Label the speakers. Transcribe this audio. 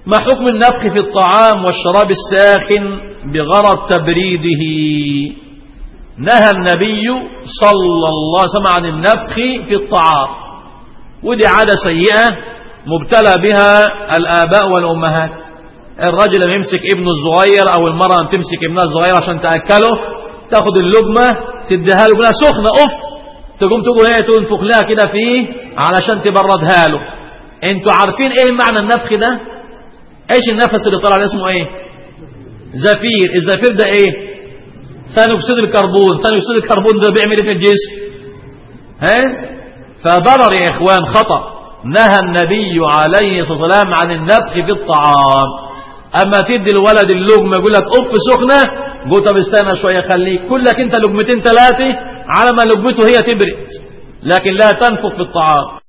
Speaker 1: ما حكم النفخ في الطعام والشراب الساخن بغرض تبريده نهى النبي صلى الله عليه وسلم عن النفخ في الطعام ودي عادة سيئة مبتلى بها الآباء والأمهات الرجل لما يمسك ابنه الصغير أو المرأة لما تمسك ابنها الصغير عشان تأكله تاخد اللقمة تديها له كلها سخنة أف تقوم تقول ايه تنفخ لها كده فيه علشان تبردها له انتوا عارفين ايه معنى النفخ ده ايش النفس اللي طلع اسمه ايه زفير الزفير ده ايه ثاني اكسيد الكربون ثاني اكسيد الكربون ده بيعمل ايه في الجسم ها فضرر يا اخوان خطأ نهى النبي عليه الصلاة والسلام عن النفخ في الطعام اما تدي الولد اللقمه يقول لك اف سخنه قول طب استنى شويه خليك كلك انت لقمتين ثلاثه على ما لقمته هي تبرد لكن لا تنفخ في الطعام